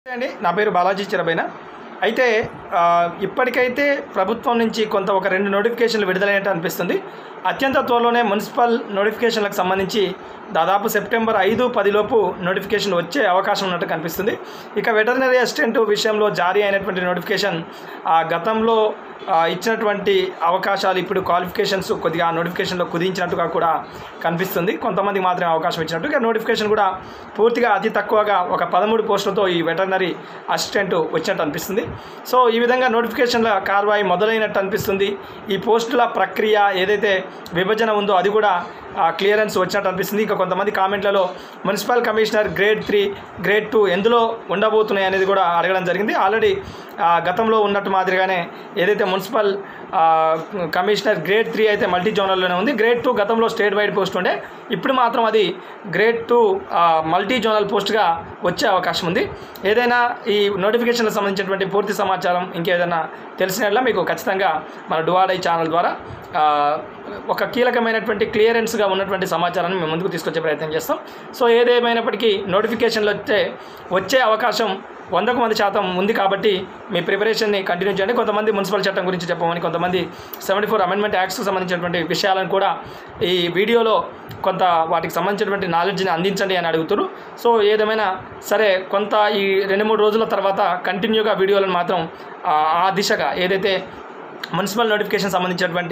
అండి నా పేరు బాలాజీ చిరబైన అయితే ఆ, ఇప్పటికైతే ప్రభుత్వం నుంచి కొంత ఒక రెండు నోటిఫికేషన్లు విడుదలైనట్టు అనిపిస్తుంది అత్యంత త్వరలోనే మున్సిపల్ నోటిఫికేషన్లకు సంబంధించి దాదాపు సెప్టెంబర్ ఐదు పదిలోపు నోటిఫికేషన్ వచ్చే అవకాశం ఉన్నట్టు కనిపిస్తుంది ఇక వెటర్నరీ అసిస్టెంట్ విషయంలో జారీ అయినటువంటి నోటిఫికేషన్ ఆ గతంలో ఆ, ఇచ్చినటువంటి అవకాశాలు ఇప్పుడు క్వాలిఫికేషన్స్ కొద్దిగా ఆ నోటిఫికేషన్లో కుదించినట్టుగా కూడా కనిపిస్తుంది కొంతమందికి మాత్రమే అవకాశం ఇచ్చినట్టు ఇక నోటిఫికేషన్ కూడా పూర్తిగా అతి తక్కువగా ఒక పదమూడు పోస్టులతో ఈ వెటర్నరీ అసిస్టెంట్ వచ్చినట్టు అనిపిస్తుంది సో ఈ విధంగా నోటిఫికేషన్ల కార్వాయి మొదలైనట్టు అనిపిస్తుంది ఈ పోస్టుల ప్రక్రియ ఏదైతే విభజన ఉందో అది కూడా క్లియరెన్స్ వచ్చినట్టు అనిపిస్తుంది ఇంకా కొంతమంది కామెంట్లలో municipal commissioner grade three grade two ఎందులో ఉండబోతున్నాయి అనేది కూడా అడగడం జరిగింది ఆల్రెడీ ఆ, గతంలో ఉన్నట్టు మాదిరిగానే ఏదైతే municipal uh, commissioner grade three అయితే మల్టీ జోనల్లోనే ఉంది గ్రేడ్ టూ గతంలో స్టేట్ వైడ్ పోస్ట్ ఉండే ఇప్పుడు మాత్రం అది grade two uh, multi zonal పోస్ట్గా వచ్చే అవకాశం ఉంది ఏదైనా ఈ నోటిఫికేషన్లకు సంబంధించినటువంటి పూర్తి సమాచారం ఇంకేదైనా తెలిసినట్లా మీకు ఖచ్చితంగా మన డువాడై ఛానల్ ద్వారా ఆ, ఒక కీలకమైనటువంటి క్లియరెన్స్గా ఉన్నటువంటి సమాచారాన్ని మేము ముందుకు తీసుకొచ్చే ప్రయత్నం చేస్తాం సో ఏదేమైనప్పటికీ నోటిఫికేషన్లు వస్తే వచ్చే అవకాశం వందకు మంది శాతం ఉంది కాబట్టి మీ ప్రిపరేషన్ని కంటిన్యూ చేయండి కొంతమంది మున్సిపల్ చట్టం గురించి చెప్పమని కొంతమంది సెవెంటీ ఫోర్ అమెండ్మెంట్ యాక్ట్స్కి సంబంధించినటువంటి విషయాలను కూడా ఈ వీడియోలో కొంత వాటికి సంబంధించినటువంటి నాలెడ్జ్ని అందించండి అని అడుగుతారు సో ఏదేమైనా సరే కొంత ఈ రెండు మూడు రోజుల తర్వాత కంటిన్యూగా వీడియోలను మాత్రం ఆ, ఆ దిశగా ఏదైతే మున్సిపల్ నోటిఫికేషన్ సంబంధించినటువంటి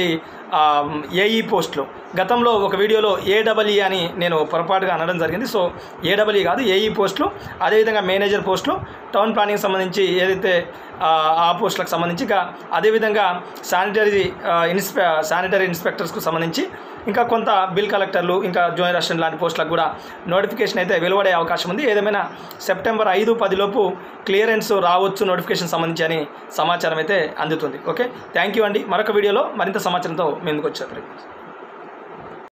ఏఈ పోస్టులు గతంలో ఒక వీడియోలో ఏడబ్ల్ఈ అని నేను పొరపాటుగా అనడం జరిగింది సో ఏడబ్ల్ఈ కాదు ఏఈ పోస్టులు అదేవిధంగా మేనేజర్ పోస్టులు టౌన్ ప్లానింగ్ సంబంధించి ఏదైతే ఆ, ఆ పోస్టులకు సంబంధించి ఇంకా అదేవిధంగా శానిటరీ ఇన్స్పె శానిటరీ ఇన్స్పెక్టర్స్కు సంబంధించి ఇంకా కొంత బిల్ కలెక్టర్లు ఇంకా జూనియర్ అసిస్టెంట్ లాంటి పోస్టులకు కూడా నోటిఫికేషన్ అయితే వెలువడే అవకాశం ఉంది ఏదేమైనా సెప్టెంబర్ ఐదు పదిలోపు క్లియరెన్స్ రావచ్చు నోటిఫికేషన్ సంబంధించి అని సమాచారం అయితే అందుతుంది ఓకే థ్యాంక్ యూ అండి మరొక వీడియోలో మరింత సమాచారంతో మేము ముందుకు వచ్చే ప్రయత్నం